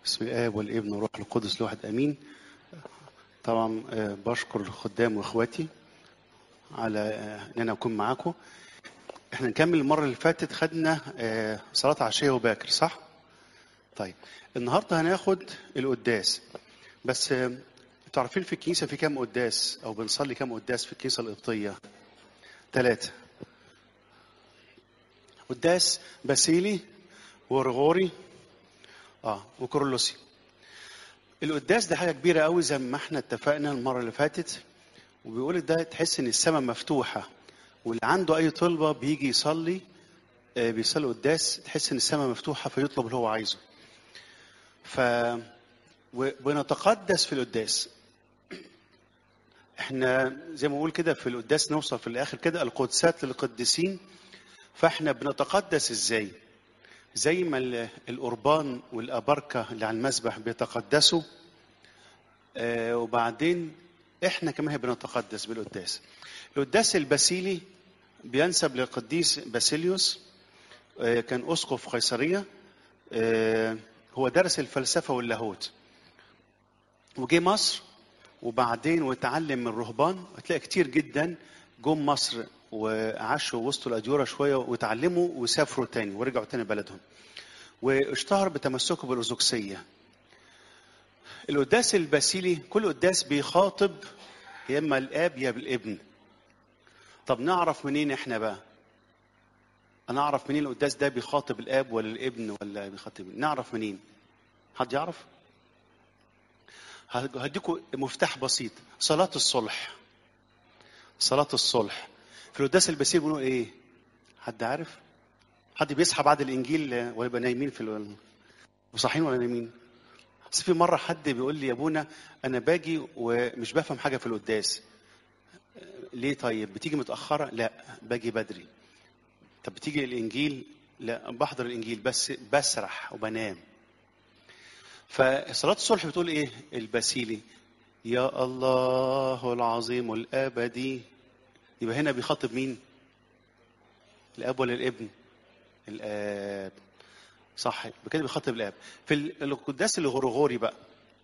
بسم الآب والابن والروح القدس لواحد أمين طبعا آه، بشكر الخدام وإخواتي على آه، إن أنا أكون معاكم إحنا نكمل المرة اللي فاتت خدنا آه، صلاة عشية وباكر صح؟ طيب النهاردة هناخد القداس بس آه، انتوا عارفين في الكنيسة في كام قداس أو بنصلي كام قداس في الكنيسة القبطية؟ ثلاثة قداس باسيلي ورغوري اه وكورولوسي القداس ده حاجه كبيره قوي زي ما احنا اتفقنا المره اللي فاتت وبيقول ده تحس ان السماء مفتوحه واللي عنده اي طلبه بيجي يصلي آه، بيصلي قداس تحس ان السماء مفتوحه فيطلب اللي هو عايزه ف وبنتقدس في القداس احنا زي ما بقول كده في القداس نوصل في الاخر كده القدسات للقديسين فاحنا بنتقدس ازاي زي ما ال- القربان والأبركة اللي على المسبح بيتقدسوا آه، وبعدين احنا كمان بنتقدس بالقداس القداس الباسيلي بينسب للقديس باسيليوس آه، كان أسقف قيصرية آه، هو درس الفلسفة واللاهوت وجه مصر وبعدين وتعلم من الرهبان هتلاقي كتير جدا جم مصر وعاشوا وسط الأديرة شوية وتعلموا وسافروا تاني ورجعوا تاني بلدهم واشتهر بتمسكه بالأرثوذكسية القداس الباسيلي كل قداس بيخاطب يا إما الآب يا بالابن طب نعرف منين إحنا بقى أنا أعرف منين القداس ده بيخاطب الآب ولا الابن ولا بيخاطب مين؟ نعرف منين حد يعرف هديكم مفتاح بسيط صلاة الصلح صلاة الصلح في القداس الباسيلي بيقولوا إيه حد عارف حد بيصحى بعد الانجيل ولا يبقى نايمين في ال... وصاحيين ولا نايمين بس في مره حد بيقول لي يا ابونا انا باجي ومش بفهم حاجه في القداس ليه طيب بتيجي متاخره لا باجي بدري طب بتيجي الانجيل لا بحضر الانجيل بس بسرح وبنام فصلاه الصلح بتقول ايه الباسيلي يا الله العظيم الابدي يبقى هنا بيخاطب مين الاب ولا الابن الاب صح يبقى كده بيخاطب الاب في ال- القداس الغرغوري بقى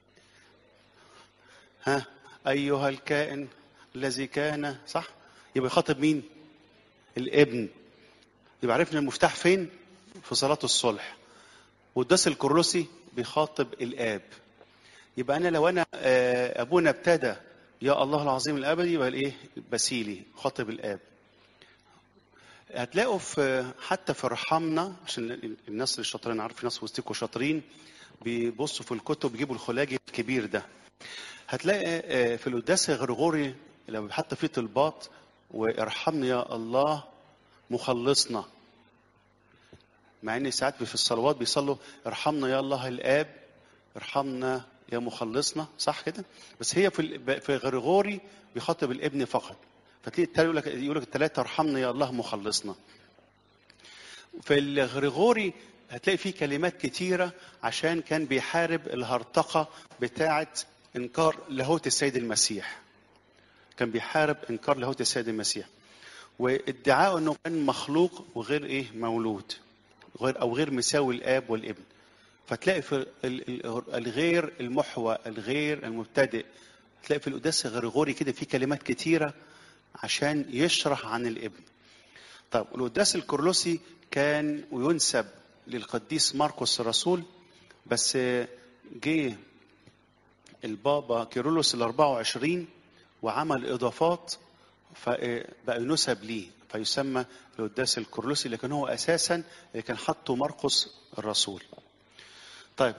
ها ايها الكائن الذي كان صح يبقى يخاطب مين الابن يبقى عرفنا المفتاح فين في صلاة الصلح والقداس الكرسي بيخاطب الاب يبقى انا لو انا آه، ابونا ابتدى يا الله العظيم الابدي يبقى الايه بسيلي خاطب الاب هتلاقوا في حتى في ارحامنا عشان الناس اللي شاطرين عارف في ناس وسطكم شاطرين بيبصوا في الكتب يجيبوا الخلاجي الكبير ده هتلاقي آه، في القداس الغرغوري لو حتى في طلبات وارحمنا يا الله مخلصنا مع ان ساعات في الصلوات بيصلوا ارحمنا يا الله الاب ارحمنا يا مخلصنا صح كده بس هي في ال- في غرغوري بيخاطب الابن فقط فتلاقي التالي يقول لك يقول لك الثلاثه ارحمنا يا الله مخلصنا في الغريغوري هتلاقي فيه كلمات كتيرة عشان كان بيحارب الهرطقة بتاعة إنكار لاهوت السيد المسيح كان بيحارب إنكار لاهوت السيد المسيح وادعاء أنه كان مخلوق وغير إيه مولود غير أو غير مساوي الآب والابن فتلاقي في ال- ال- الغير المحوى الغير المبتدئ تلاقي في القداس الغريغوري كده في كلمات كتيرة عشان يشرح عن الابن طب القداس الكرلوسي كان وينسب للقديس مرقس الرسول بس جه البابا كيرلس ال 24 وعمل اضافات فبقى ينسب ليه فيسمى القداس الكرلسي لكن هو اساسا اللي كان حطه مرقس الرسول. طيب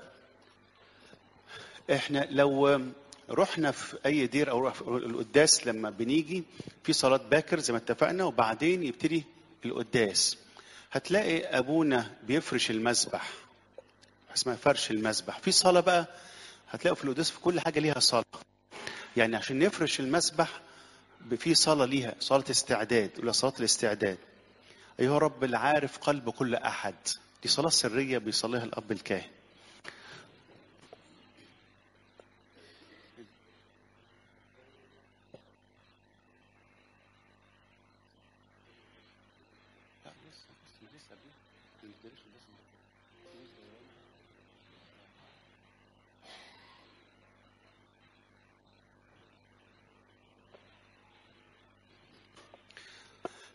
احنا لو رحنا في اي دير او رح- القداس لما بنيجي في صلاه باكر زي ما اتفقنا وبعدين يبتدي القداس هتلاقي ابونا بيفرش المسبح اسمها فرش المسبح في صلاه بقى هتلاقوا في القداس في كل حاجه ليها صلاه يعني عشان نفرش المسبح ب- في صلاه ليها صلاه استعداد ولا صلاه الاستعداد ايها رب العارف قلب كل احد دي صلاه سريه بيصليها الاب الكاهن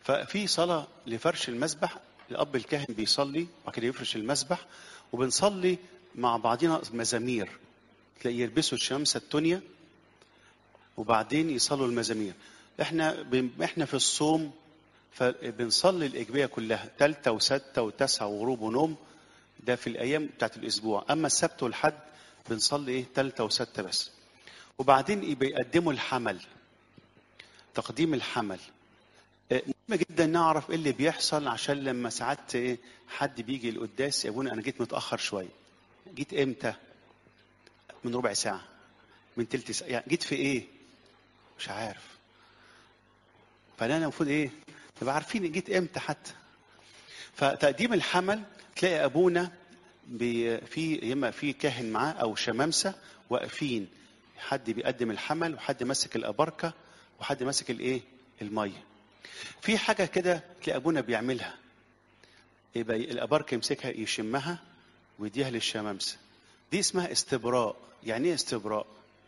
ففي صلاه لفرش المسبح الاب الكاهن بيصلي وبعد كده يفرش المسبح وبنصلي مع بعضنا مزامير تلاقي يلبسوا الشمسة التونية وبعدين يصلوا المزامير احنا بن... احنا في الصوم فبنصلي الاجبيه كلها ثالثه وسته وتسعه وغروب ونوم ده في الايام بتاعت الاسبوع اما السبت والحد بنصلي ايه ثالثه وسته بس وبعدين بيقدموا الحمل تقديم الحمل آه، مهم جدا نعرف ايه اللي بيحصل عشان لما ساعات ايه حد بيجي القداس يا ابونا انا جيت متاخر شويه جيت امتى من ربع ساعه من تلت ساعه يعني جيت في ايه مش عارف فانا المفروض ايه نبقى عارفين جيت امتى حتى فتقديم الحمل تلاقي ابونا بي في يا اما في كاهن معاه او شمامسه واقفين حد بيقدم الحمل وحد ماسك الابركه وحد ماسك الايه الميه في حاجه كده تلاقي ابونا بيعملها يبقى الابركه يمسكها يشمها ويديها للشمامسه دي اسمها استبراء يعني ايه استبراء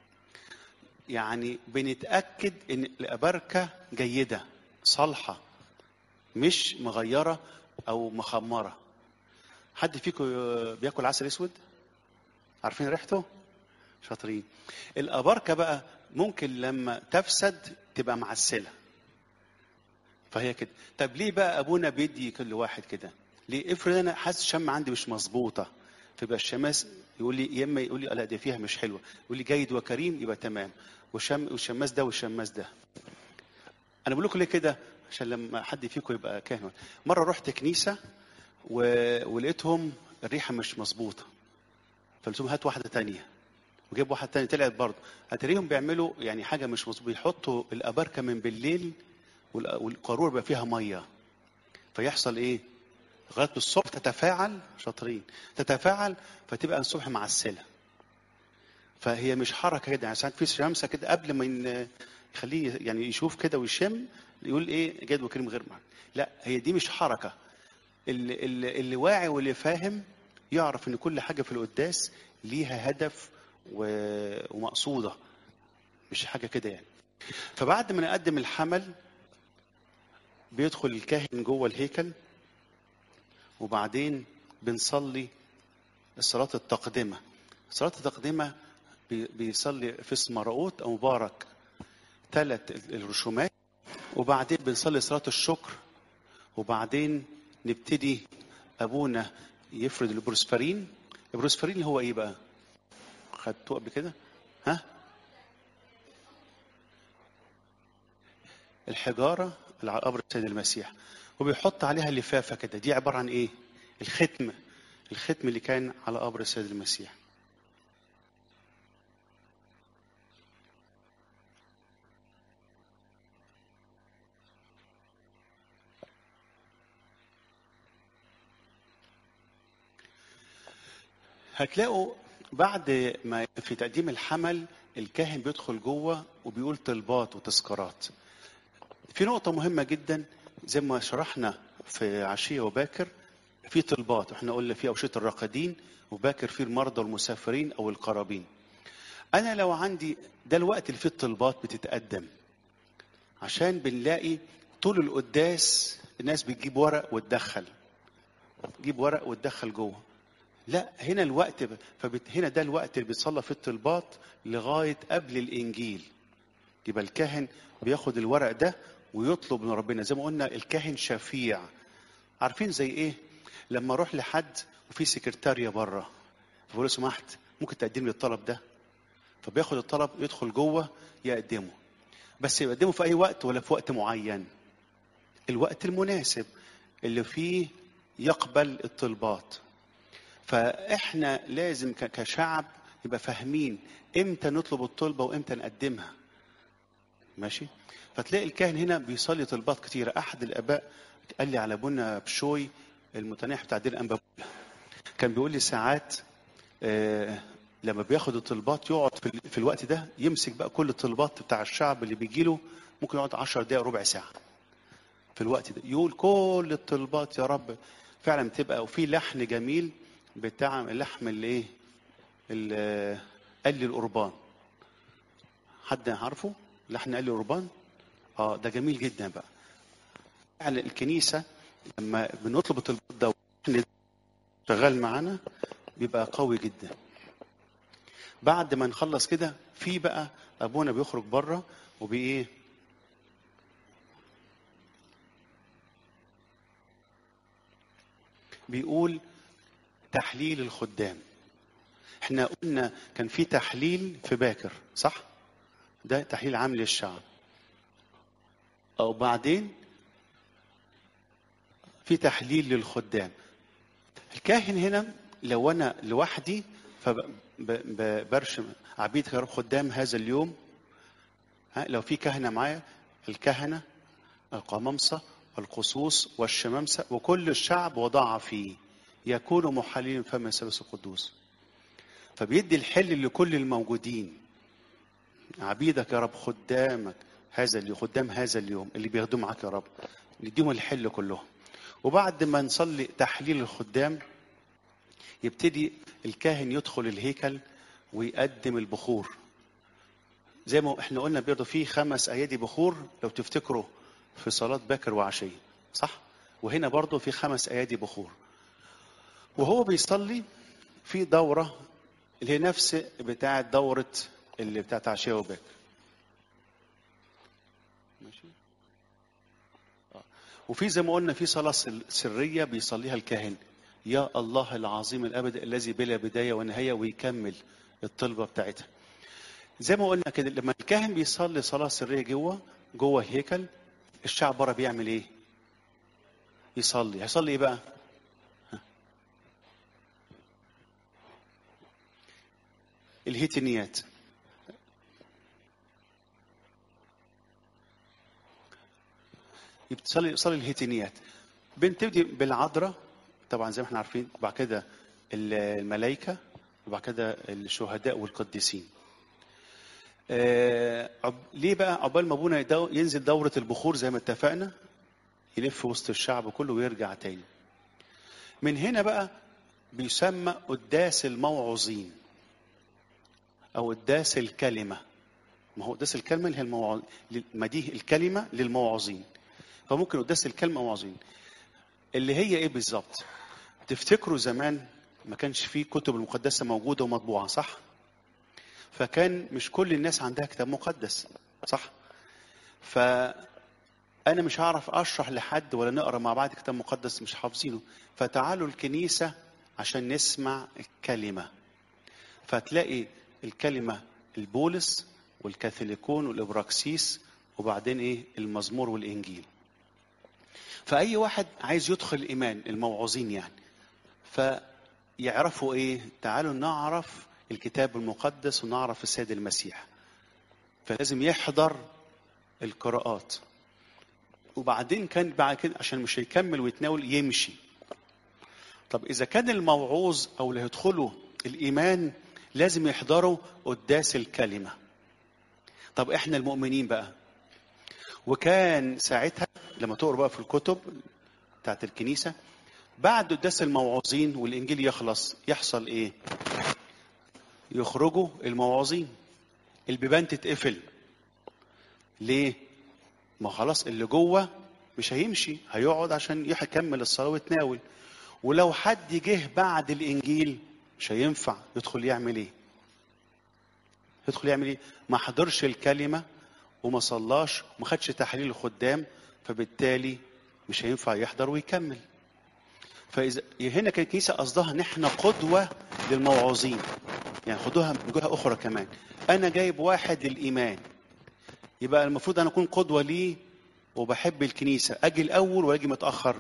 يعني بنتاكد ان الابركه جيده صالحه مش مغيره او مخمره حد فيكم بياكل عسل اسود عارفين ريحته شاطرين الابركه بقى ممكن لما تفسد تبقى معسله فهي كده طب ليه بقى ابونا بيدي كل واحد كده ليه افرض انا حاسس الشم عندي مش مظبوطه فيبقى الشماس يقول لي يا اما يقول لي لا دي فيها مش حلوه يقول لي جيد وكريم يبقى تمام وشم والشماس ده والشماس ده انا بقول لكم ليه كده عشان لما حد فيكم يبقى كاهن مره رحت كنيسه و... ولقيتهم الريحه مش مظبوطه فقلت لهم هات واحده تانية وجاب واحده تانية طلعت برضه هتلاقيهم بيعملوا يعني حاجه مش مظبوطه بيحطوا الابركه من بالليل وال- والقاروره بيبقى فيها ميه فيحصل ايه؟ لغايه الصبح تتفاعل شاطرين تتفاعل فتبقى الصبح معسله فهي مش حركه كده يعني ساعات في شمسه كده قبل ما ين- يخليه يعني يشوف كده ويشم يقول ايه جاد وكريم غير معك لا هي دي مش حركه اللي, اللي, اللي واعي واللي فاهم يعرف ان كل حاجه في القداس ليها هدف و- ومقصوده مش حاجه كده يعني فبعد ما نقدم الحمل بيدخل الكاهن جوه الهيكل وبعدين بنصلي صلاة التقدمة صلاة التقدمة بي- بيصلي في اسم مرقوت أو مبارك ثلاث الرسومات وبعدين بنصلي صلاة الشكر وبعدين نبتدي أبونا يفرد البروسفرين البروسفرين اللي هو إيه بقى؟ خدتوه قبل كده؟ ها؟ الحجارة اللي على قبر السيد المسيح وبيحط عليها لفافة كده دي عبارة عن إيه؟ الختم الختم اللي كان على قبر السيد المسيح هتلاقوا بعد ما في تقديم الحمل الكاهن بيدخل جوه وبيقول طلبات وتذكارات في نقطة مهمة جدا زي ما شرحنا في عشية وباكر في طلبات احنا قلنا في أوشية الراقدين وباكر في المرضى والمسافرين أو القرابين أنا لو عندي ده الوقت اللي فيه الطلبات بتتقدم عشان بنلاقي طول القداس الناس بتجيب ورق وتدخل تجيب ورق وتدخل جوه لا هنا الوقت ب- فبت هنا ده الوقت اللي بيتصلى فيه الطلبات لغايه قبل الانجيل يبقى الكاهن بياخد الورق ده ويطلب من ربنا زي ما قلنا الكاهن شفيع عارفين زي ايه لما اروح لحد وفي سكرتارية بره فبقول له سمحت ممكن تقدم لي الطلب ده فبياخد الطلب يدخل جوه يقدمه بس يقدمه في اي وقت ولا في وقت معين الوقت المناسب اللي فيه يقبل الطلبات فاحنا لازم ك- كشعب يبقى فاهمين امتى نطلب الطلبه وامتى نقدمها ماشي فتلاقي الكاهن هنا بيصلي طلبات كتيره احد الاباء قال لي على ابونا بشوي المتناح بتاع دير انبابولا كان بيقول لي ساعات آه لما بياخد الطلبات يقعد في, ال- في الوقت ده يمسك بقى كل الطلبات بتاع الشعب اللي بيجي له ممكن يقعد 10 دقائق ربع ساعه في الوقت ده يقول كل الطلبات يا رب فعلا بتبقى وفي لحن جميل بتاع اللحم اللي ايه ال- قل القربان حد عارفه لحن قل القربان اه ده جميل جدا بقى فعلا الكنيسه لما بنطلب الطلبات ده وإحنا شغال معانا بيبقى قوي جدا بعد ما نخلص كده في بقى ابونا بيخرج بره وبايه بيقول تحليل الخدام احنا قلنا كان في تحليل في باكر صح ده تحليل عام للشعب او بعدين في تحليل للخدام الكاهن هنا لو انا لوحدي فبرشم عبيد يا رب خدام هذا اليوم ها لو في كهنه معايا الكهنه القمامسه القصوص والشمامسه وكل الشعب وضع فيه يكون محللين فم الثالوث القدوس فبيدي الحل لكل الموجودين عبيدك يا رب خدامك هذا اليوم خدام هذا اليوم اللي بياخدوه معاك يا رب نديهم الحل كلهم وبعد ما نصلي تحليل الخدام يبتدي الكاهن يدخل الهيكل ويقدم البخور زي ما احنا قلنا برضه في خمس ايادي بخور لو تفتكروا في صلاة باكر وعشية صح وهنا برضه في خمس ايادي بخور وهو بيصلي في دورة اللي هي نفس بتاعة دورة اللي بتاعت عشية وباكر ماشي آه. وفي زي ما قلنا في صلاة سرية بيصليها الكاهن يا الله العظيم الابد الذي بلا بدايه ونهايه ويكمل الطلبه بتاعتها. زي ما قلنا كده لما الكاهن بيصلي صلاه سريه جوه جوه الهيكل الشعب بره بيعمل ايه؟ يصلي، هيصلي ايه بقى؟ ها. الهيتنيات يصلي يصلي الهيتنيات بنبتدي بالعذراء طبعا زي ما احنا عارفين وبعد كده الملائكة وبعد كده الشهداء والقديسين آه عب... ليه بقى عقبال ما ابونا يدو... ينزل دورة البخور زي ما اتفقنا يلف وسط الشعب كله ويرجع تاني من هنا بقى بيسمى قداس الموعظين او قداس الكلمة ما هو قداس الكلمة اللي هي الموع... ما دي الكلمة للموعظين فممكن قداس الكلمة موعظين اللي هي ايه بالظبط تفتكروا زمان ما كانش فيه كتب المقدسة موجودة ومطبوعة صح فكان مش كل الناس عندها كتاب مقدس صح فأنا مش هعرف أشرح لحد ولا نقرأ مع بعض كتاب مقدس مش حافظينه فتعالوا الكنيسة عشان نسمع الكلمة فتلاقي الكلمة البولس والكاثوليكون والإبراكسيس وبعدين إيه المزمور والإنجيل فأي واحد عايز يدخل الإيمان الموعظين يعني فيعرفوا إيه تعالوا نعرف الكتاب المقدس ونعرف السيد المسيح فلازم يحضر القراءات وبعدين كان بعد كده عشان مش هيكمل ويتناول يمشي طب إذا كان الموعوظ أو اللي هيدخلوا الإيمان لازم يحضروا قداس الكلمة طب إحنا المؤمنين بقى وكان ساعتها لما تقرا بقى في الكتب بتاعت الكنيسه بعد قداس الموعظين والانجيل يخلص يحصل ايه؟ يخرجوا الموعظين البيبان تتقفل ليه؟ ما خلاص اللي جوه مش هيمشي هيقعد عشان يكمل الصلاه ويتناول ولو حد جه بعد الانجيل مش هينفع يدخل يعمل ايه؟ يدخل يعمل ايه؟ ما حضرش الكلمه وما صلاش وما خدش تحليل الخدام فبالتالي مش هينفع يحضر ويكمل فاذا هنا كانت الكنيسه قصدها ان احنا قدوه للموعظين يعني خدوها من جهه اخرى كمان انا جايب واحد للايمان يبقى المفروض انا اكون قدوه ليه وبحب الكنيسه اجي الاول ولا اجي متاخر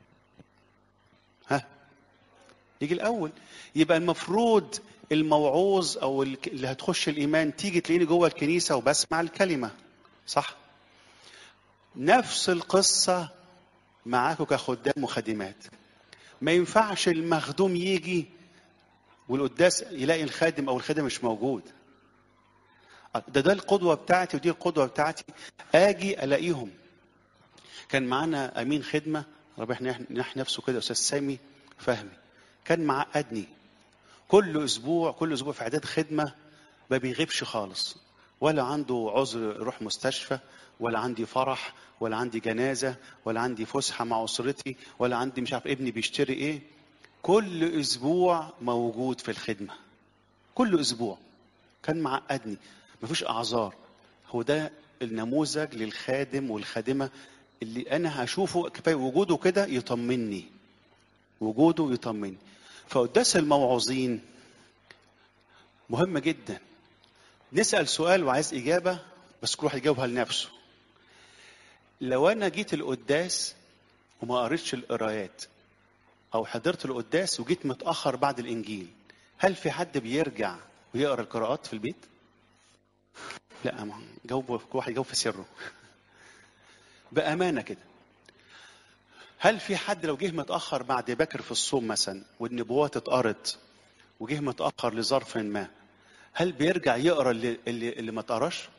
ها يجي الاول يبقى المفروض الموعوظ او اللي هتخش الايمان تيجي تلاقيني جوه الكنيسه وبسمع الكلمه صح نفس القصه معاكم كخدام وخادمات ما ينفعش المخدوم يجي والقداس يلاقي الخادم او الخادم مش موجود ده ده القدوه بتاعتي ودي القدوه بتاعتي اجي الاقيهم كان معانا امين خدمه ربنا ينح نفسه كده استاذ سامي فهمي كان معقدني كل اسبوع كل اسبوع في اعداد خدمه ما بيغيبش خالص ولا عنده عذر يروح مستشفى ولا عندي فرح ولا عندي جنازة ولا عندي فسحة مع أسرتي ولا عندي مش عارف ابني بيشتري إيه كل أسبوع موجود في الخدمة كل أسبوع كان معقدني مفيش أعذار هو ده النموذج للخادم والخادمة اللي أنا هشوفه كفاية وجوده كده يطمني وجوده يطمني فقداس الموعظين مهم جدا نسأل سؤال وعايز إجابة بس كل واحد يجاوبها لنفسه لو أنا جيت القداس وما قريتش القرايات أو حضرت القداس وجيت متأخر بعد الإنجيل هل في حد بيرجع ويقرا القراءات في البيت؟ لا ما جاوبوا كل واحد يجاوب في سره بأمانة كده هل في حد لو جه متأخر بعد بكر في الصوم مثلا والنبوات اتقرت وجه متأخر لظرف ما هل بيرجع يقرا اللي, اللي, اللي ما اتقراش؟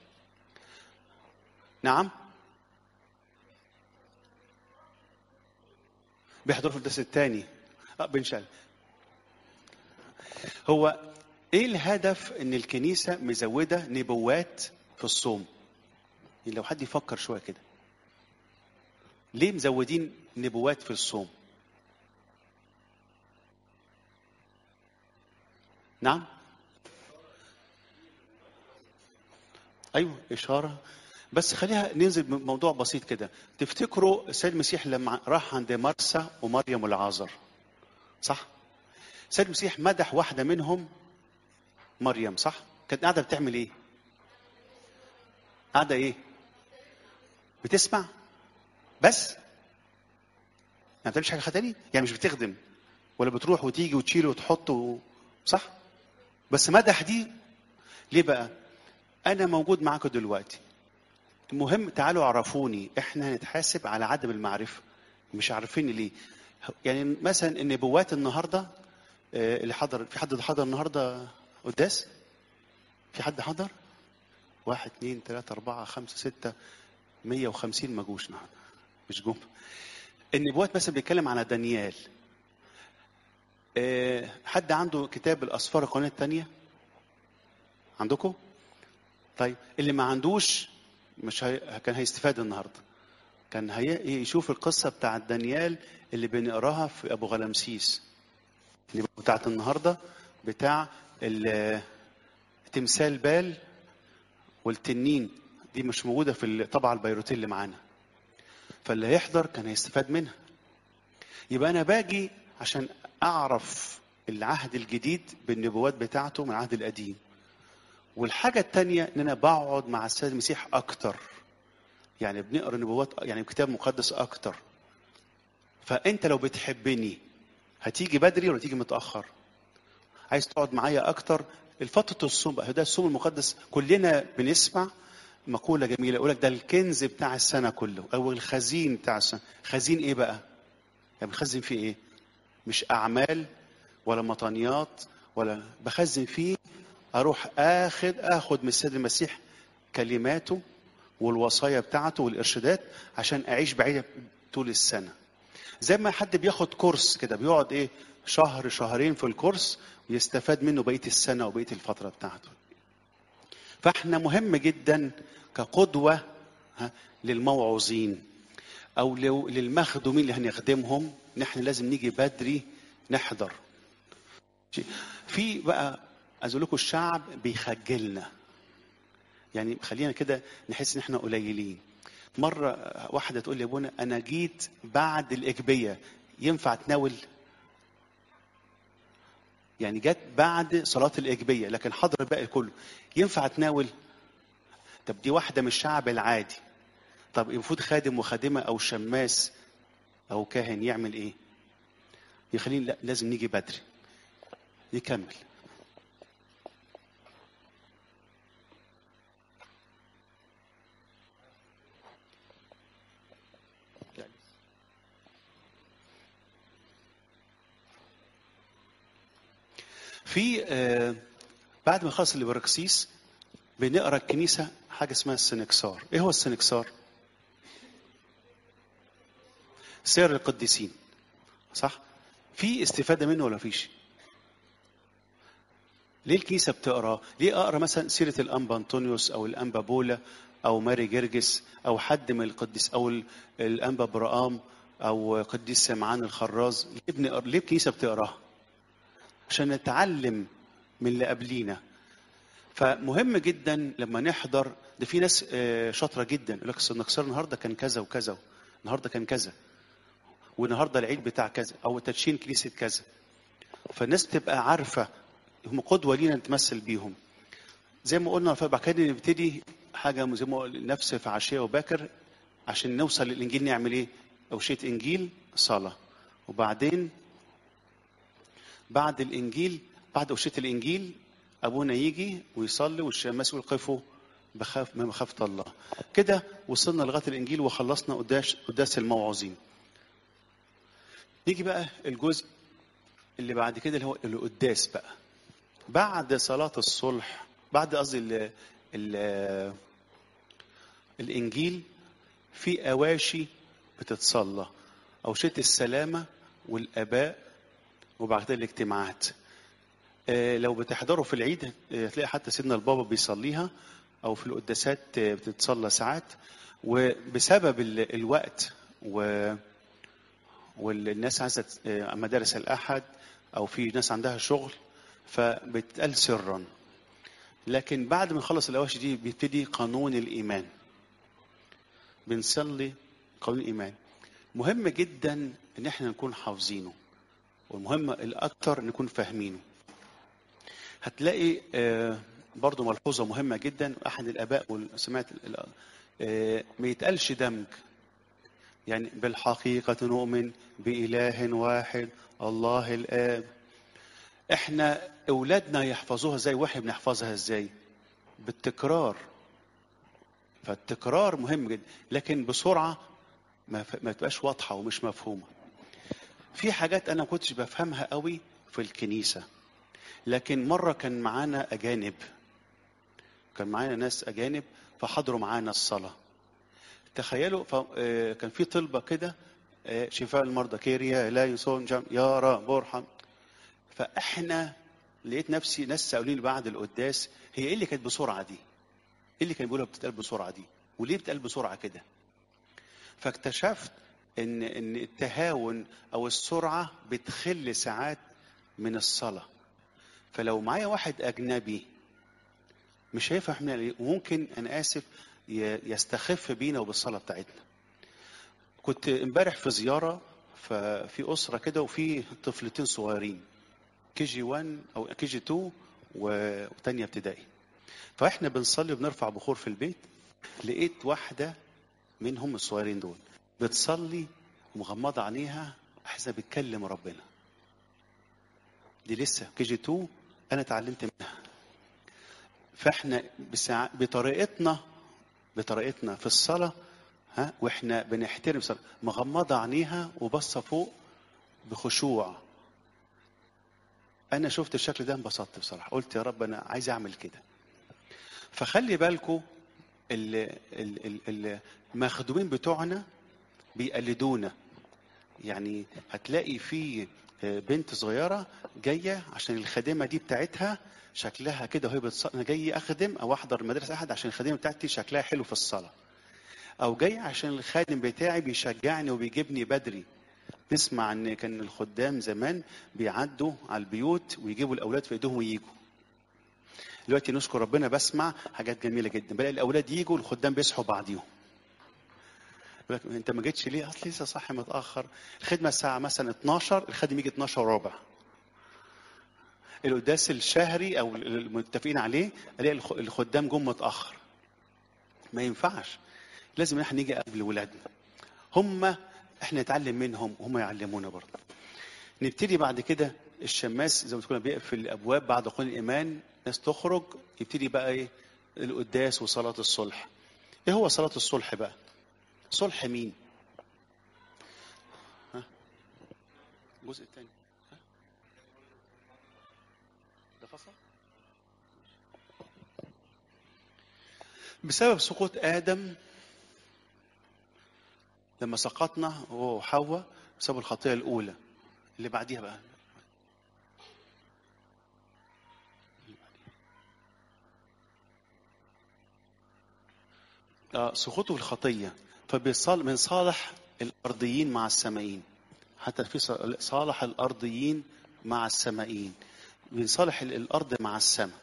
نعم بيحضروا في الدرس الثاني اه بنشال هو ايه الهدف ان الكنيسه مزوده نبوات في الصوم يعني لو حد يفكر شويه كده ليه مزودين نبوات في الصوم نعم ايوه اشاره بس خليها ننزل بموضوع بسيط كده تفتكروا السيد المسيح لما راح عند مرسى ومريم والعازر صح السيد المسيح مدح واحده منهم مريم صح كانت قاعده بتعمل ايه قاعده ايه بتسمع بس ما بتعملش حاجه تاني يعني مش بتخدم ولا بتروح وتيجي وتشيل وتحط و... صح بس مدح دي ليه بقى انا موجود معاكم دلوقتي المهم تعالوا عرفوني احنا هنتحاسب على عدم المعرفه مش عارفين ليه يعني مثلا النبوات النهارده آه، اللي حضر في حد حضر النهارده قداس في حد حضر واحد اتنين تلاتة أربعة خمسة ستة مية وخمسين ما جوش النهارده مش جم النبوات مثلا بيتكلم على دانيال آه، حد عنده كتاب الأسفار القانونية التانية عندكم؟ طيب اللي ما عندوش مش هي... كان هيستفاد النهارده كان هي... يشوف القصه بتاعت دانيال اللي بنقراها في ابو غلمسيس اللي بتاعت النهارده بتاع ال- تمثال بال والتنين دي مش موجوده في الطبعه البيروتيه اللي معانا فاللي هيحضر كان هيستفاد منها يبقى انا باجي عشان اعرف العهد الجديد بالنبوات بتاعته من العهد القديم والحاجة التانية إن أنا بقعد مع السيد المسيح أكتر يعني بنقرا نبوات يعني كتاب مقدس أكتر فأنت لو بتحبني هتيجي بدري ولا تيجي متأخر عايز تقعد معايا أكتر الفترة الصوم بقى ده الصوم المقدس كلنا بنسمع مقولة جميلة يقول لك ده الكنز بتاع السنة كله أو الخزين بتاع السنة خزين إيه بقى؟ يعني بنخزن فيه إيه؟ مش أعمال ولا مطانيات ولا بخزن فيه اروح اخد اخد من السيد المسيح كلماته والوصايا بتاعته والارشادات عشان اعيش بعيد طول السنه زي ما حد بياخد كورس كده بيقعد ايه شهر شهرين في الكورس ويستفاد منه بقيه السنه وبقيه الفتره بتاعته فاحنا مهم جدا كقدوه ها، للموعظين او لو- للمخدومين اللي هنخدمهم نحن لازم نيجي بدري نحضر في بقى عايز اقول لكم الشعب بيخجلنا يعني خلينا كده نحس ان احنا قليلين مره واحده تقول لي يا ابونا انا جيت بعد الاجبيه ينفع تناول يعني جت بعد صلاه الاجبيه لكن حضر الباقي كله ينفع تناول طب دي واحده من الشعب العادي طب المفروض خادم وخادمه او شماس او كاهن يعمل ايه يخليني لا لازم نيجي بدري يكمل في آه، بعد ما خلص البراكسيس بنقرا الكنيسه حاجه اسمها السنكسار ايه هو السنكسار سير القديسين صح في استفاده منه ولا فيش ليه الكنيسة بتقرا؟ ليه أقرا مثلا سيرة الأنبا أنطونيوس أو الأنبا بولا أو ماري جرجس أو حد من القديس أو ال- الأنبا برقام أو قديس سمعان الخراز ليه بنقرا؟ ليه الكنيسة بتقراها؟ عشان نتعلم من اللي قبلينا فمهم جدا لما نحضر ده في ناس آه، شاطره جدا يقول لك أصل النكسار النهارده كان كذا وكذا النهارده كان كذا والنهارده العيد بتاع كذا او تدشين كنيسه كذا فالناس تبقى عارفه هم قدوه لينا نتمثل بيهم زي ما قلنا فبعد كده نبتدي حاجه زي ما قلنا نفس في عشيه وباكر عشان نوصل للانجيل نعمل ايه؟ اوشيه انجيل صلاه وبعدين بعد الانجيل بعد اوشيه الانجيل ابونا يجي ويصلي والشماس يقول قفوا بخاف من مخافه الله كده وصلنا لغايه الانجيل وخلصنا قداس قداس الموعظين نيجي بقى الجزء اللي بعد كده اللي هو القداس بقى بعد صلاه الصلح بعد قصدي ال- ال- الانجيل في اواشي بتتصلى اوشيه السلامه والاباء وبعد كده الاجتماعات آه، لو بتحضروا في العيد آه، هتلاقي حتى سيدنا البابا بيصليها او في القداسات آه، بتتصلى ساعات وبسبب ال- الوقت و والناس عايزه آه، مدارس الاحد او في ناس عندها شغل فبتقال سرا لكن بعد ما نخلص الاواشي دي بيبتدي قانون الايمان بنصلي قانون الايمان مهم جدا ان احنا نكون حافظينه والمهم الاكثر نكون فاهمينه هتلاقي آه، برضو ملحوظه مهمه جدا احد الاباء وسمعت ال- آه، ما يتقالش دمج يعني بالحقيقه نؤمن باله واحد الله الاب احنا اولادنا يحفظوها ازاي واحنا بنحفظها ازاي بالتكرار فالتكرار مهم جدا لكن بسرعه ما ف- ما تبقاش واضحه ومش مفهومه في حاجات انا ما كنتش بفهمها قوي في الكنيسه لكن مره كان معانا اجانب كان معانا ناس اجانب فحضروا معانا الصلاه تخيلوا ف... آه، كان في طلبه كده آه، شفاء المرضى كيريا لا يصون جم يا رب ارحم فاحنا لقيت نفسي ناس سالوني بعد القداس هي ايه اللي كانت بسرعه دي؟ ايه اللي كان بيقولها بتتقال بسرعه دي؟ وليه بتتقال بسرعه كده؟ فاكتشفت ان ان التهاون او السرعه بتخل ساعات من الصلاه فلو معايا واحد اجنبي مش هيفهم احنا ليه وممكن انا اسف ي- يستخف بينا وبالصلاه بتاعتنا كنت امبارح في زياره ففي اسره كده وفي طفلتين صغيرين كي جي 1 او كي جي 2 و- وتانية ابتدائي فاحنا بنصلي وبنرفع بخور في البيت لقيت واحده منهم الصغيرين دول بتصلي ومغمضه عينيها احسن بتكلم ربنا دي لسه كي جي 2 انا اتعلمت منها فاحنا بسع... بطريقتنا بطريقتنا في الصلاه ها واحنا بنحترم الصلاه مغمضه عينيها وبصه فوق بخشوع انا شفت الشكل ده انبسطت بصراحه قلت يا رب انا عايز اعمل كده فخلي بالكم المخدومين بتوعنا بيقلدونا يعني هتلاقي في بنت صغيره جايه عشان الخادمه دي بتاعتها شكلها كده وهي بتصلي انا جاي اخدم او احضر مدرسه احد عشان الخادمه بتاعتي شكلها حلو في الصلاه او جاي عشان الخادم بتاعي بيشجعني وبيجيبني بدري نسمع ان كان الخدام زمان بيعدوا على البيوت ويجيبوا الاولاد في ايديهم ويجوا دلوقتي نشكر ربنا بسمع حاجات جميله جدا بلاقي الاولاد يجوا الخدام بيصحوا بعضيهم يقول لك انت ما جيتش ليه؟ اصل لسه صاحي متاخر الخدمه الساعه مثلا 12 الخادم يجي 12 وربع القداس الشهري او المتفقين عليه الاقي الخ- الخدام جم متاخر ما ينفعش لازم ان احنا نيجي قبل ولادنا هم احنا نتعلم منهم وهم يعلمونا برضه نبتدي بعد كده الشماس زي ما تكون بيقفل الابواب بعد قول الايمان ناس تخرج يبتدي بقى ايه القداس وصلاه الصلح ايه هو صلاه الصلح بقى صلح مين ها الجزء الثاني ها ده فصل بسبب سقوط ادم لما سقطنا هو وحواء بسبب الخطيه الاولى اللي بعديها بقى آه، سقوطه في الخطيه فبيصال من صالح الارضيين مع السمائيين حتى في ص- صالح الارضيين مع السمائيين من صالح ال- الارض مع السماء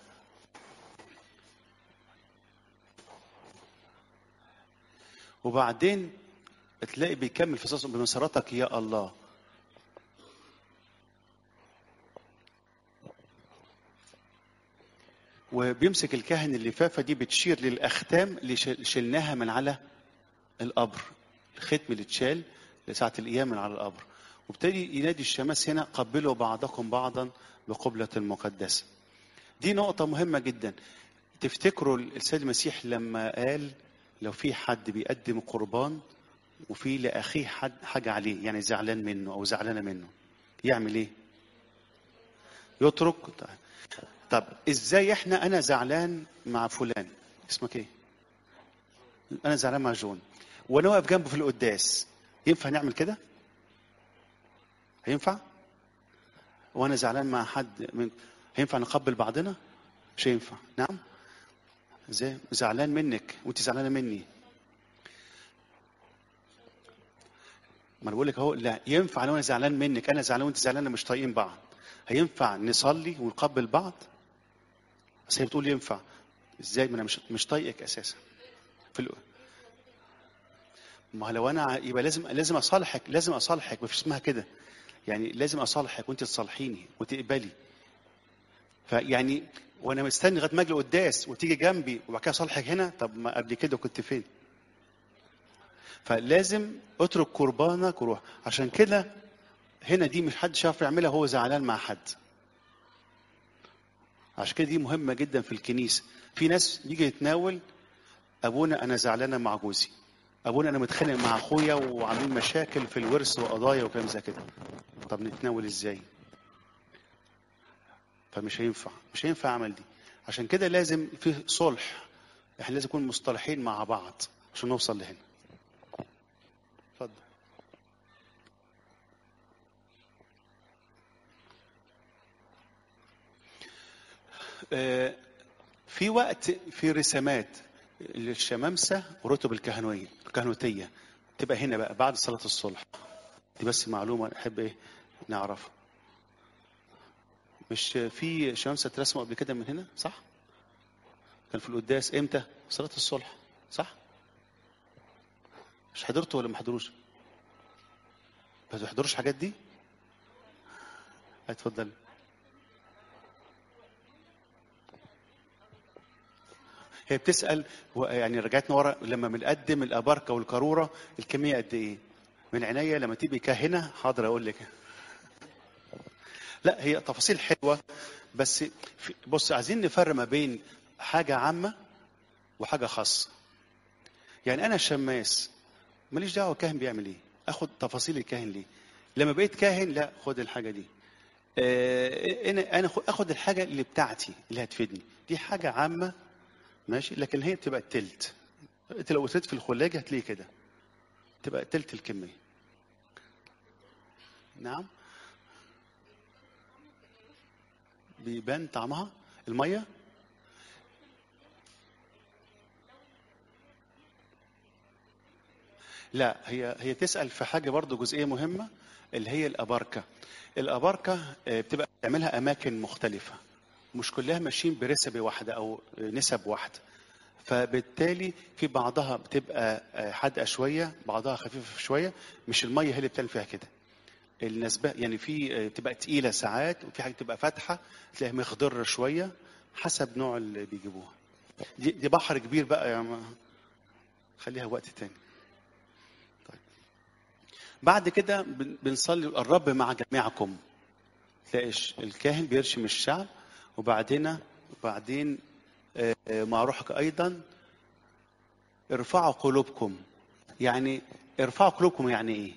وبعدين تلاقي بيكمل في صوصه بمسارتك يا الله وبيمسك الكاهن اللفافه دي بتشير للاختام اللي شل- شلناها من على القبر الختم اللي اتشال لساعه القيام من على القبر وابتدي ينادي الشماس هنا قبلوا بعضكم بعضا بقبلة مقدسة دي نقطة مهمة جدا تفتكروا السيد المسيح لما قال لو في حد بيقدم قربان وفي لأخيه حد حاجة عليه يعني زعلان منه أو زعلانة منه يعمل إيه؟ يترك طيب. طب إزاي إحنا أنا زعلان مع فلان اسمك إيه؟ أنا زعلان مع جون وأنا واقف جنبه في القداس ينفع نعمل كده؟ هينفع؟ وأنا زعلان مع حد من هينفع نقبل بعضنا؟ مش هينفع نعم؟ ازاي؟ زعلان منك وأنت زعلانة مني ما انا بقول لك اهو لا ينفع لو انا زعلان منك انا زعلان وانت زعلانه مش طايقين بعض هينفع نصلي ونقبل بعض بس هي بتقول ينفع ازاي ما انا مش مش طايقك اساسا في ال... ما لو انا يبقى لازم لازم اصالحك لازم اصالحك مفيش اسمها كده يعني لازم اصالحك وانت تصالحيني وتقبلي فيعني وانا مستني لغايه ما اجي قداس وتيجي جنبي وبعد كده اصالحك هنا طب ما قبل كده كنت فين؟ فلازم اترك قربانك وروح عشان كده هنا دي مش حد شاف يعملها هو زعلان مع حد عشان كده دي مهمه جدا في الكنيسه في ناس يجي يتناول ابونا انا زعلانه مع جوزي ابونا انا متخانق مع اخويا وعاملين مشاكل في الورث وقضايا وكلام زي كده طب نتناول ازاي فمش هينفع مش هينفع اعمل دي عشان كده لازم في صلح احنا لازم نكون مصطلحين مع بعض عشان نوصل لهنا اتفضل آه، في وقت في رسامات للشمامسة ورتب الكهنوية الكهنوتية تبقى هنا بقى بعد صلاة الصلح دي بس معلومة أحب إيه نعرفها مش في شمامسة اترسموا قبل كده من هنا صح؟ كان في القداس إمتى؟ صلاة الصلح صح؟ مش حضرتوا ولا ما حضروش؟ ما تحضروش الحاجات دي؟ اتفضل هي بتسأل و- يعني رجعتنا ورا لما بنقدم الأباركة والقارورة الكمية قد إيه؟ من عينيا لما تبقي كاهنة حاضر أقول لك لا هي تفاصيل حلوة بس في- بص عايزين نفرق ما بين حاجة عامة وحاجة خاصة يعني أنا شماس ماليش دعوة الكاهن بيعمل إيه أخد تفاصيل الكاهن ليه لما بقيت كاهن لا خد الحاجة دي آه، انا انا خ- اخد الحاجه اللي بتاعتي اللي هتفيدني دي حاجه عامه ماشي لكن هي بتبقى التلت انت لو قلت في الخلاجه هتلاقي كده تبقى تلت الكميه نعم بيبان طعمها الميه لا هي هي تسال في حاجه برضو جزئيه مهمه اللي هي الاباركه الاباركه آه، بتبقى بتعملها اماكن مختلفه مش كلها ماشيين برسبه واحده او نسب واحده فبالتالي في بعضها بتبقى آه، حادقه شويه بعضها خفيفه شويه مش الميه هي اللي بتعمل فيها كده النسبة يعني في آه، بتبقى تقيله ساعات وفي حاجه بتبقى فاتحه تلاقيها مخضره شويه حسب نوع اللي بيجيبوها دي, دي بحر كبير بقى يا ما خليها وقت تاني طيب بعد كده بن- بنصلي الرب مع جميعكم تلاقي الش- الكاهن بيرشم الشعب وبعدين وبعدين آه، آه، مع روحك ايضا ارفعوا قلوبكم يعني ارفعوا قلوبكم يعني ايه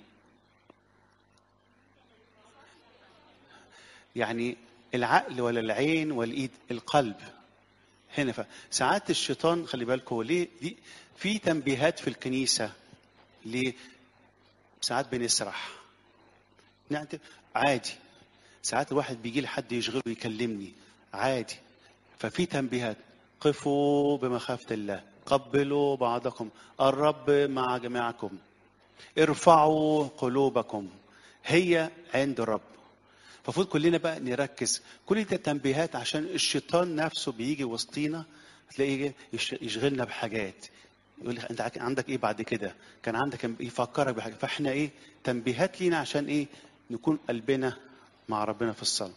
يعني العقل ولا العين ولا الايد القلب هنا ف- ساعات الشيطان خلي بالكم هو ليه دي في تنبيهات في الكنيسه ليه ساعات بنسرح يعني عادي ساعات الواحد بيجي لحد يشغله يكلمني عادي ففي تنبيهات قفوا بمخافة الله قبلوا بعضكم الرب مع جميعكم ارفعوا قلوبكم هي عند الرب المفروض كلنا بقى نركز كل دي تنبيهات عشان الشيطان نفسه بيجي وسطينا تلاقيه يش- يشغلنا بحاجات يقول لك انت عندك ايه بعد كده كان عندك يفكرك بحاجه فاحنا ايه تنبيهات لينا عشان ايه نكون قلبنا مع ربنا في الصلاه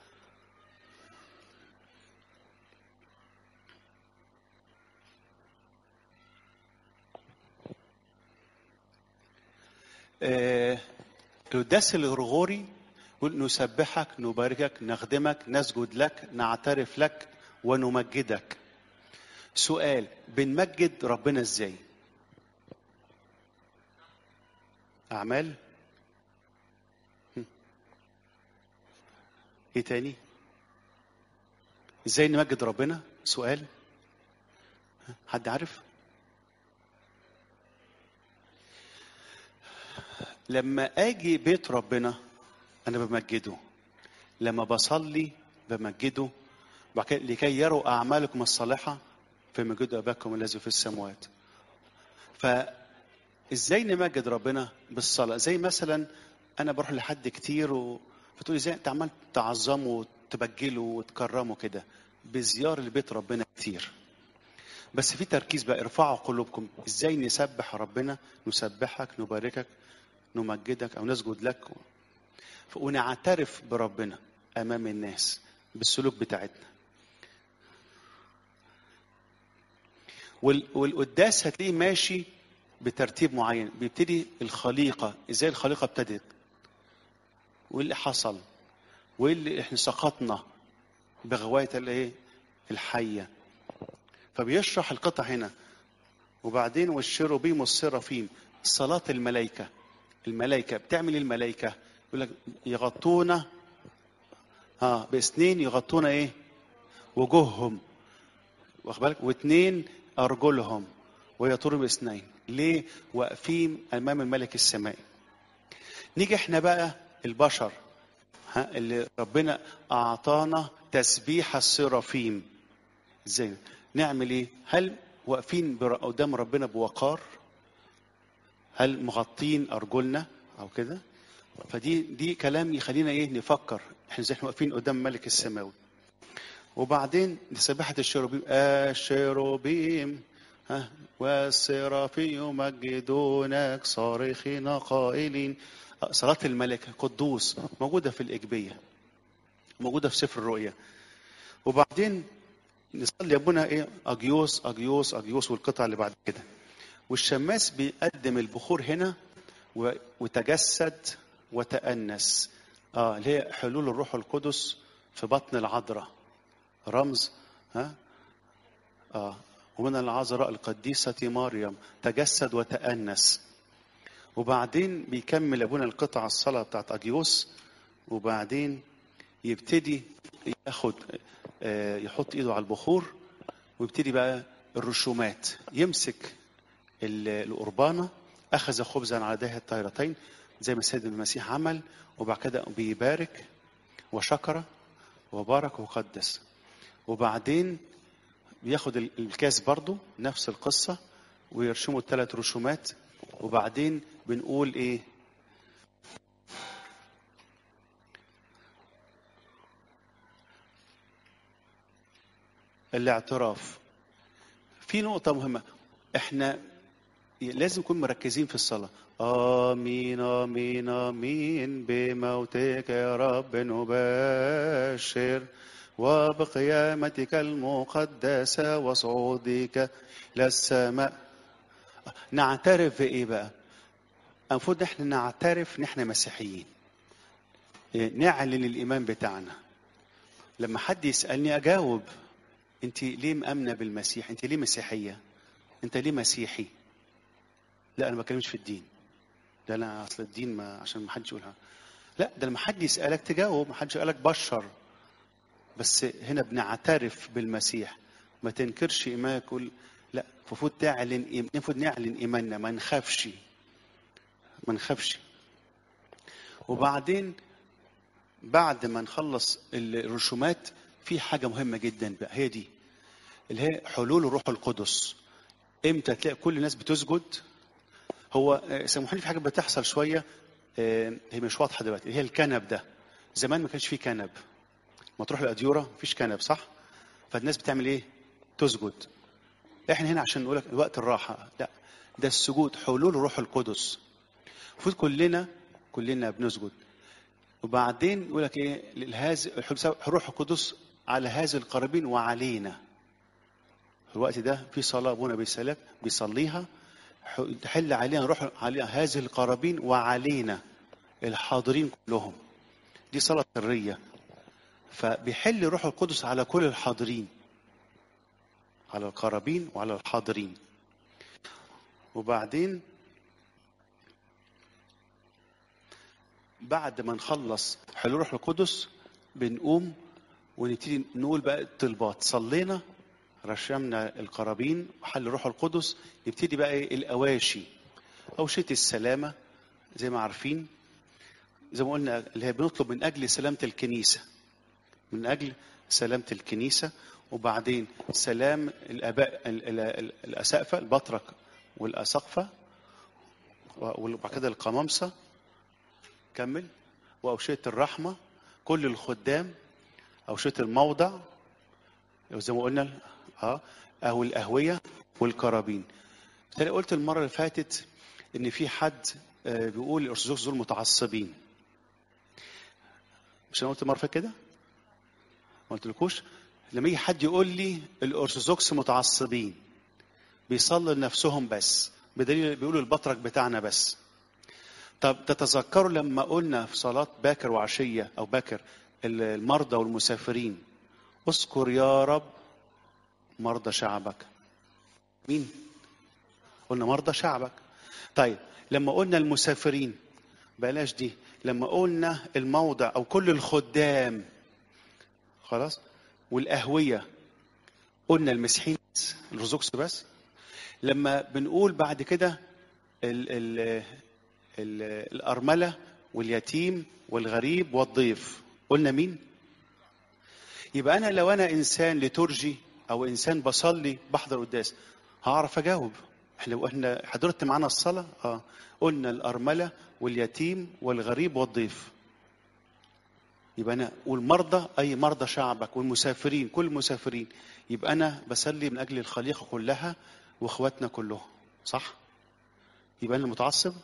آه، القداس الغرغوري يقول نسبحك نباركك نخدمك نسجد لك نعترف لك ونمجدك سؤال بنمجد ربنا ازاي اعمال هم. ايه تاني ازاي نمجد ربنا سؤال ها، حد عارف لما اجي بيت ربنا انا بمجده لما بصلي بمجده وبعد كده لكي يروا اعمالكم الصالحه فمجدوا اباكم الذي في السماوات فازاي نمجد ربنا بالصلاه زي مثلا انا بروح لحد كتير و... فتقولي ازاي انت عمال تعظمه وتبجله وتكرمه كده بزياره لبيت ربنا كتير بس في تركيز بقى ارفعوا قلوبكم ازاي نسبح ربنا نسبحك نباركك نمجدك او نسجد لك ونعترف بربنا امام الناس بالسلوك بتاعتنا وال- والقداس هتلاقيه ماشي بترتيب معين بيبتدي الخليقه ازاي الخليقه ابتدت وايه اللي حصل وايه اللي احنا سقطنا بغوايه الايه الحيه فبيشرح القطع هنا وبعدين والشيروبيم والسرافيم صلاه الملائكه الملائكه بتعمل إيه الملائكه يقول لك يغطونا اه باثنين يغطونا ايه وجوههم واخد بالك واثنين ارجلهم ويطيروا باثنين ليه واقفين امام الملك السمائي نيجي احنا بقى البشر ها اللي ربنا اعطانا تسبيح السرافيم ازاي نعمل ايه هل واقفين بر- قدام ربنا بوقار هل مغطين ارجلنا او كده فدي دي كلام يخلينا ايه نفكر احنا ازاي احنا واقفين قدام الملك السماوي وبعدين سبحة الشيروبيم الشيروبيم ها والسرافي يمجدونك صارخين قائلين آه، صلاة الملك قدوس موجودة في الإجبية موجودة في سفر الرؤيا وبعدين نصلي يا ابونا ايه اجيوس اجيوس اجيوس والقطع اللي بعد كده والشماس بيقدم البخور هنا و- وتجسد وتأنس اه اللي هي حلول الروح القدس في بطن العذراء رمز ها اه ومن العذراء القديسة مريم تجسد وتأنس وبعدين بيكمل ابونا القطع الصلاة بتاعت أجيوس وبعدين يبتدي ياخد آه، يحط ايده على البخور ويبتدي بقى الرسومات يمسك ال- القربانة أخذ خبزا على يديه الطاهرتين زي ما السيد المسيح عمل وبعد كده بيبارك وشكر وبارك وقدس وبعدين بياخد ال- الكاس برضو نفس القصة ويرشموا الثلاث رسومات وبعدين بنقول ايه الاعتراف في نقطة مهمة احنا لازم نكون مركزين في الصلاة آمين آمين آمين بموتك يا رب نبشر وبقيامتك المقدسة وصعودك للسماء نعترف بإيه بقى؟ المفروض احنا نعترف ان احنا مسيحيين نعلن الإيمان بتاعنا لما حد يسألني أجاوب أنت ليه مأمنة بالمسيح؟ أنت ليه مسيحية؟ أنت ليه مسيحي؟ لا أنا ما بتكلمش في الدين ده أنا أصل الدين ما عشان ما حدش يقولها لا ده لما حد يسألك تجاوب ما حدش يسألك بشر بس هنا بنعترف بالمسيح ما تنكرش إيمانك قول لا المفروض تعلن إيم- المفروض نعلن إيماننا ما نخافش ما نخافش وبعدين بعد ما نخلص الرسومات في حاجة مهمة جدا بقى هي دي اللي هي حلول الروح القدس امتى تلاقي كل الناس بتسجد هو آه، سامحوني في حاجه بتحصل شويه آه، هي مش واضحه دلوقتي هي الكنب ده زمان ما كانش فيه كنب ما تروح الاديوره مفيش كنب صح فالناس بتعمل ايه تسجد احنا هنا عشان نقول لك وقت الراحه لا ده السجود حلول الروح القدس المفروض كلنا كلنا بنسجد وبعدين يقول لك ايه هذا الروح القدس على هذه القرابين وعلينا في الوقت ده في صلاه ابونا بيسالك بيصليها ح- تحل علينا روح علينا هذه القرابين وعلينا الحاضرين كلهم دي صلاه سريه فبيحل روح القدس على كل الحاضرين على القرابين وعلى الحاضرين وبعدين بعد ما نخلص حلول روح القدس بنقوم ونبتدي نقول بقى الطلبات صلينا رشمنا القرابين وحل روح القدس يبتدي بقى ايه الاواشي اوشيه السلامه زي ما عارفين زي ما قلنا اللي هي بنطلب من اجل سلامه الكنيسه من اجل سلامه الكنيسه وبعدين سلام الاباء ال- ال- ال- الاسقفه البطرك والاسقفه وبعد كده القمامسه كمل واوشيه الرحمه كل الخدام اوشيه الموضع زي ما قلنا اه او الاهويه والكرابين بالتالي قلت المره اللي فاتت ان في حد آه، بيقول الارثوذكس دول متعصبين مش انا قلت المره اللي فاتت كده ما قلتلكوش لما يجي حد يقول لي الارثوذكس متعصبين بيصلوا لنفسهم بس بدليل بيقولوا البطرك بتاعنا بس طب تتذكروا لما قلنا في صلاة باكر وعشية أو باكر المرضى والمسافرين اذكر يا رب مرضى شعبك مين؟ قلنا مرضى شعبك طيب لما قلنا المسافرين بلاش دي لما قلنا الموضع أو كل الخدام خلاص والأهوية قلنا المسيحيين بس، الرزوكس بس لما بنقول بعد كده ال ال ال الأرملة واليتيم والغريب والضيف قلنا مين؟ يبقى أنا لو أنا إنسان لترجي أو إنسان بصلي بحضر قداس هعرف أجاوب احنا لو احنا حضرت معانا الصلاة اه قلنا الأرملة واليتيم والغريب والضيف يبقى أنا والمرضى أي مرضى شعبك والمسافرين كل المسافرين يبقى أنا بصلي من أجل الخليقة كلها وإخواتنا كلهم صح؟ يبقى أنا متعصب؟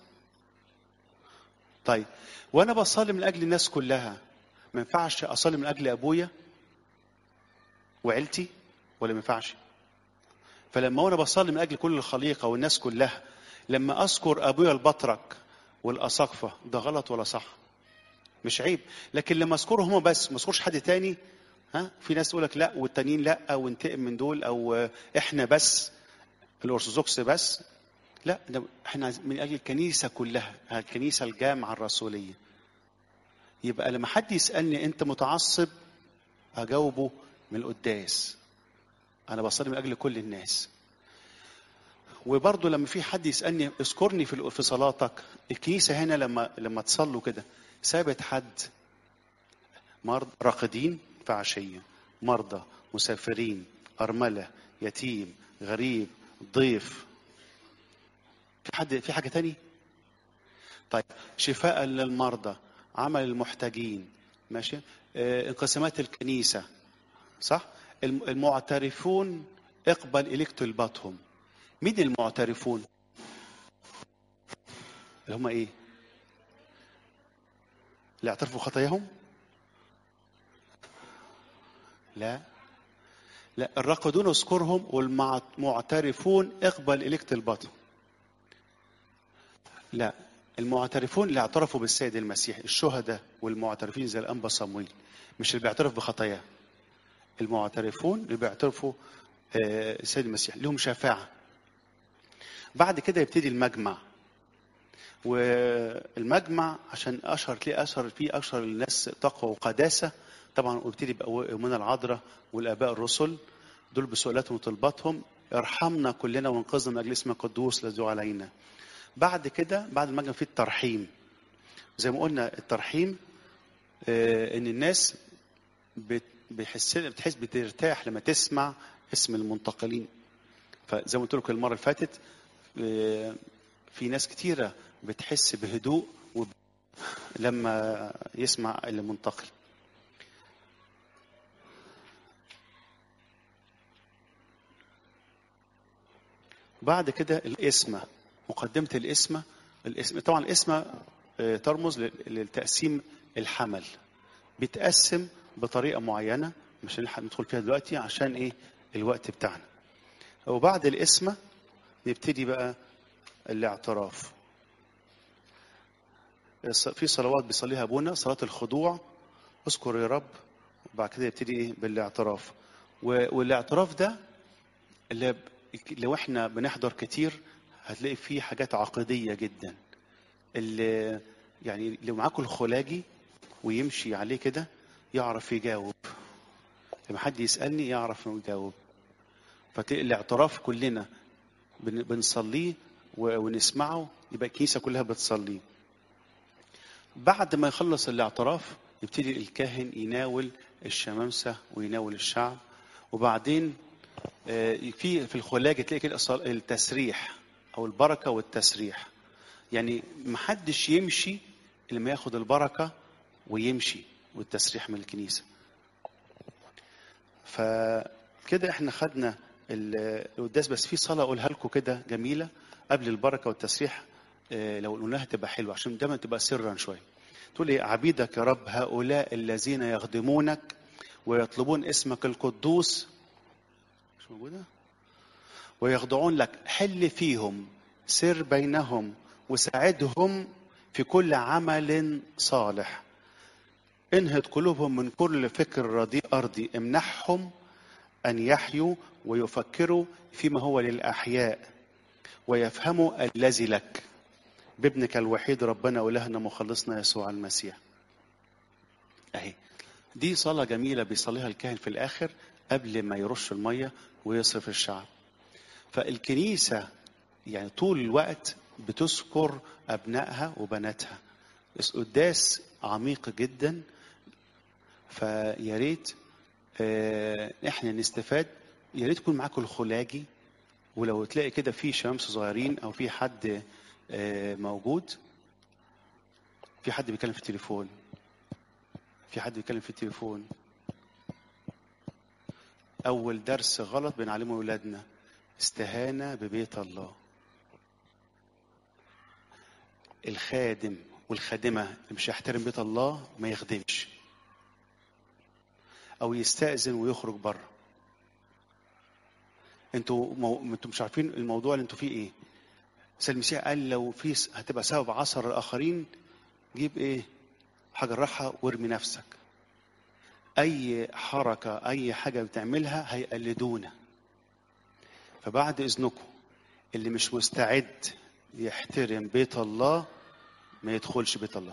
طيب وانا بصلي من اجل الناس كلها ما ينفعش اصلي من اجل ابويا وعيلتي ولا ما ينفعش فلما انا بصلي من اجل كل الخليقه والناس كلها لما اذكر ابويا البطرك والاساقفه ده غلط ولا صح مش عيب لكن لما اذكرهم هم بس ما اذكرش حد تاني ها في ناس تقول لك لا والتانيين لا وانتقم من دول او آه، احنا بس الارثوذكس بس لا ده احنا عايز- من اجل الكنيسه كلها الكنيسه الجامعه الرسوليه يبقى لما حد يسالني انت متعصب اجاوبه من القداس انا بصلي من اجل كل الناس وبرضه لما في حد يسالني اذكرني في في صلاتك الكنيسه هنا لما لما تصلوا كده ثابت حد مرضى راقدين في عشيه مرضى مسافرين ارمله يتيم غريب ضيف في حد في حاجه تاني طيب شفاء للمرضى عمل المحتاجين ماشي آه، انقسامات الكنيسه صح الم- المعترفون اقبل اليك طلباتهم مين المعترفون اللي هم ايه اللي اعترفوا خطاياهم لا لا الراقدون اذكرهم والمعترفون اقبل اليك طلباتهم لا المعترفون اللي اعترفوا بالسيد المسيح الشهداء والمعترفين زي الانبا صمويل مش اللي بيعترف بخطاياه المعترفون اللي بيعترفوا آه، السيد المسيح لهم شفاعه بعد كده يبتدي المجمع والمجمع عشان اشهر تلاقي اشهر فيه اشهر الناس تقوى وقداسه طبعا ويبتدي بقى من العذراء والاباء الرسل دول بسؤالاتهم وطلباتهم ارحمنا كلنا وانقذنا من اجل اسم القدوس الذي علينا بعد كده بعد المجمع في الترحيم زي ما قلنا الترحيم آه، ان الناس بت- بيحس بتحس بترتاح لما تسمع اسم المنتقلين فزي ما قلت لكم المره اللي فاتت آه، في ناس كتيره بتحس بهدوء وب... لما يسمع اللي منتقل بعد كده الاسمة مقدمة الاسمة الاسم طبعا الاسمة آه، ترمز لل- للتقسيم الحمل بيتقسم بطريقة معينة مش هنلحق ندخل فيها دلوقتي عشان ايه الوقت بتاعنا وبعد الاسمة نبتدي بقى الاعتراف الص- في صلوات بيصليها ابونا صلاة الخضوع اذكر يا رب وبعد كده يبتدي ايه بالاعتراف و- والاعتراف ده اللي ب- لو احنا بنحضر كتير هتلاقي فيه حاجات عقدية جدا اللي يعني لو معاكم الخلاجي ويمشي عليه كده يعرف يجاوب لما حد يسألني يعرف انه يجاوب فالاعتراف كلنا بن- بنصليه و- ونسمعه يبقى الكنيسة كلها بتصليه بعد ما يخلص الاعتراف يبتدي الكاهن يناول الشمامسة ويناول الشعب وبعدين آه، في في الخلاج تلاقي كده الصل- التسريح او البركه والتسريح يعني محدش يمشي الا ما ياخد البركه ويمشي والتسريح من الكنيسه فكده احنا خدنا ال- القداس بس في صلاه اقولها لكم كده جميله قبل البركه والتسريح آه، لو قلناها تبقى حلوه عشان دايما تبقى سرا شويه تقول ايه عبيدك يا رب هؤلاء الذين يخدمونك ويطلبون اسمك القدوس مش موجوده ويخضعون لك حل فيهم سر بينهم وساعدهم في كل عمل صالح انهض قلوبهم من كل فكر رديء أرضي امنحهم أن يحيوا ويفكروا فيما هو للأحياء ويفهموا الذي لك بابنك الوحيد ربنا وإلهنا مخلصنا يسوع المسيح أهي دي صلاة جميلة بيصليها الكاهن في الآخر قبل ما يرش المية ويصرف الشعب فالكنيسة يعني طول الوقت بتذكر أبنائها وبناتها قداس عميق جدا فيا ريت آه، احنا نستفاد يا ريت يكون معاكم الخلاجي ولو تلاقي كده في شمس صغيرين او في حد آه، موجود في حد بيتكلم في التليفون في حد بيتكلم في التليفون اول درس غلط بنعلمه اولادنا استهانه ببيت الله الخادم والخادمه اللي مش هيحترم بيت الله ما يخدمش او يستأذن ويخرج بره انتوا مو... انتوا مش عارفين الموضوع اللي انتوا فيه ايه سيد المسيح قال لو في س- هتبقى سبب عصر الاخرين جيب ايه حاجه راحه وارمي نفسك اي حركه اي حاجه بتعملها هيقلدونا فبعد اذنكم اللي مش مستعد يحترم بيت الله ما يدخلش بيت الله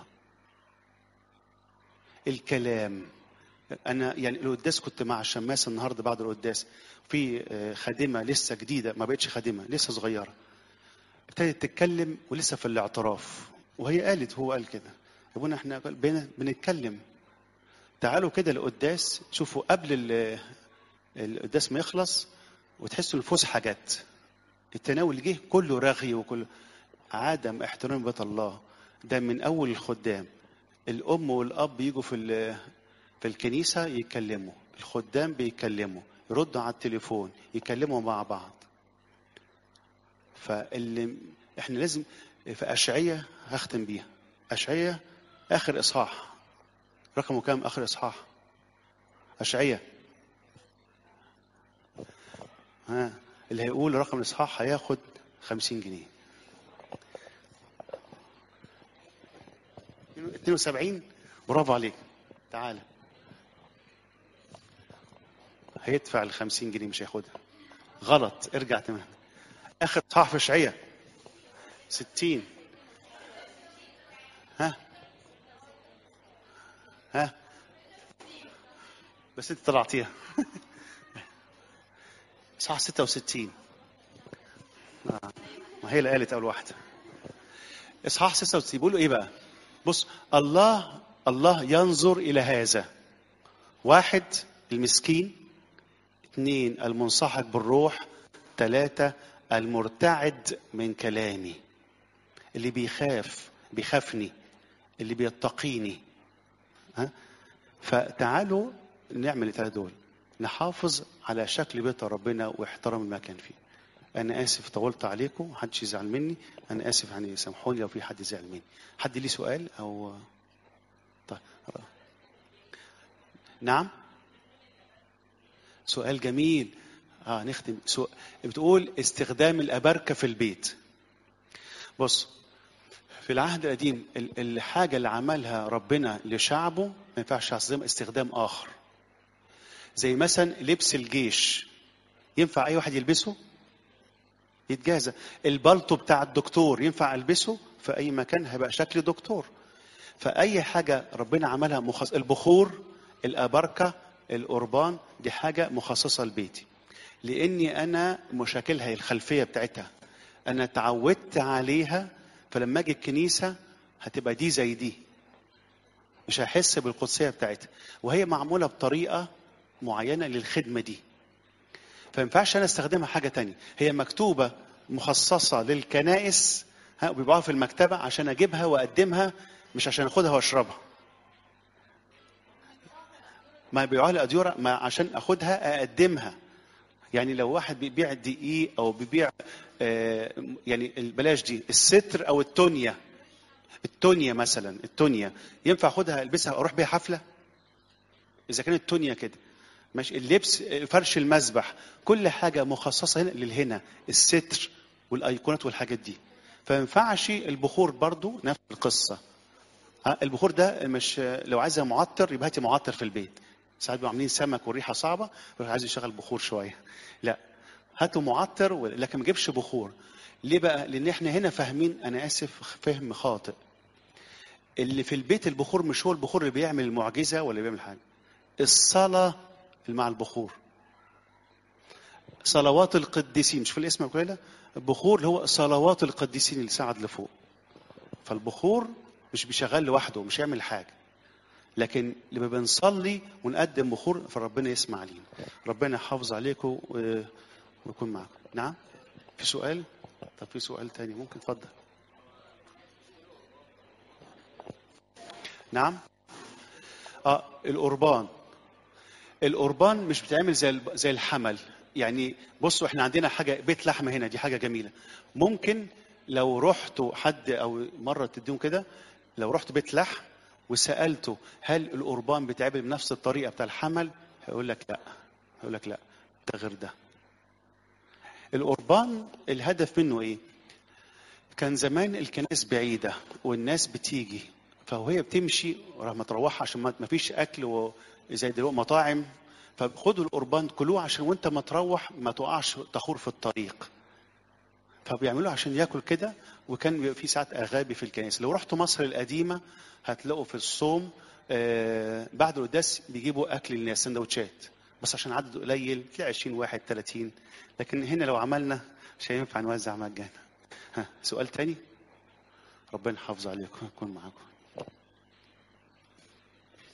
الكلام انا يعني القداس كنت مع الشماس النهارده بعد القداس في آه، خادمه لسه جديده ما بقتش خادمه لسه صغيره ابتدت تتكلم ولسه في الاعتراف وهي قالت هو قال كده يا ابونا احنا بين بنتكلم تعالوا كده القداس شوفوا قبل ال- القداس ما يخلص وتحسوا الفسحه جت التناول جه كله رغي وكله عدم احترام بيت الله ده من اول الخدام الام والاب يجوا في ال- في الكنيسه يتكلموا الخدام بيتكلموا يردوا على التليفون يتكلموا مع بعض فاللي احنا لازم في اشعية هختم بيها اشعية اخر اصحاح رقمه كام اخر اصحاح اشعية ها اللي هيقول رقم الاصحاح هياخد خمسين جنيه 72 برافو عليك تعالى هيدفع ال 50 جنيه مش هياخدها غلط ارجع تمام اخر صح في شعية 60 ها ها بس انت طلعتيها صح 66 آه. ما هي اللي قالت اول واحده اصحاح 66 بيقولوا ايه بقى بص الله الله ينظر الى هذا واحد المسكين اثنين المنسحق بالروح ثلاثة المرتعد من كلامي اللي بيخاف بيخافني اللي بيتقيني ها فتعالوا نعمل الثلاثة دول نحافظ على شكل بيت ربنا واحترام المكان فيه انا اسف طولت عليكم محدش يزعل مني انا اسف يعني سامحوني لو في حد زعل مني حد ليه سؤال او طيب نعم سؤال جميل اه نختم سؤال. بتقول استخدام الابركه في البيت بص في العهد القديم ال- الحاجه اللي عملها ربنا لشعبه ما ينفعش استخدام استخدام اخر زي مثلا لبس الجيش ينفع اي واحد يلبسه يتجازى البلطو بتاع الدكتور ينفع البسه في اي مكان هيبقى شكل دكتور فاي حاجه ربنا عملها مخص... البخور الابركه القربان دي حاجه مخصصه لبيتي لاني انا مشاكلها الخلفيه بتاعتها انا اتعودت عليها فلما اجي الكنيسه هتبقى دي زي دي مش هحس بالقدسيه بتاعتها وهي معموله بطريقه معينه للخدمه دي فينفعش انا استخدمها حاجه تانية هي مكتوبه مخصصه للكنائس ها وبيبيعوها في المكتبه عشان اجيبها واقدمها مش عشان اخدها واشربها ما بيبيعوها الاديره ما عشان اخدها اقدمها يعني لو واحد بيبيع دقيق او بيبيع آه يعني بلاش دي الستر او التونيا التونيا مثلا التونيا ينفع اخدها البسها اروح بيها حفله اذا كانت التونيا كده ماشي اللبس فرش المسبح كل حاجه مخصصه هنا للهنا الستر والايقونات والحاجات دي فما ينفعش البخور برضو نفس القصه ها، البخور ده مش لو عايزه معطر يبقى هاتي معطر في البيت ساعات بيبقوا عاملين سمك والريحه صعبه يروح عايز يشغل بخور شويه لا هاتوا معطر و- لكن ما تجيبش بخور ليه بقى لان احنا هنا فاهمين انا اسف فهم خاطئ اللي في البيت البخور مش هو البخور اللي بيعمل المعجزه ولا بيعمل حاجه الصلاه اللي مع البخور صلوات القديسين مش في الاسم كده البخور اللي هو صلوات القديسين اللي صعد لفوق فالبخور مش بيشغل لوحده مش يعمل حاجه لكن لما بنصلي ونقدم بخور فربنا يسمع لينا ربنا يحافظ عليكم و- ويكون معكم نعم في سؤال طب في سؤال تاني ممكن اتفضل نعم اه القربان القربان مش بتعمل زي الب- زي الحمل يعني بصوا احنا عندنا حاجه بيت لحمه هنا دي حاجه جميله ممكن لو رحتوا حد او مره تديهم كده لو رحت بيت لحم وسالته هل القربان بيتعمل بنفس الطريقه بتاع الحمل هيقول لك لا هيقول لك لا ده غير ده القربان الهدف منه ايه كان زمان الكنائس بعيده والناس بتيجي فوهي بتمشي لما تروحها عشان ما ما فيش اكل و- زي دلوقتي مطاعم فخدوا القربان كلوه عشان وانت ما تروح ما تقعش تخور في الطريق فبيعملوا عشان ياكل كده وكان بيبقى في ساعات اغابي في الكنائس لو رحتوا مصر القديمه هتلاقوا في الصوم آه بعد القداس بيجيبوا اكل للناس سندوتشات بس عشان عدد قليل تلاقي 20 واحد 30 لكن هنا لو عملنا مش هينفع نوزع مجانا ها سؤال تاني ربنا يحافظ عليكم يكون معاكم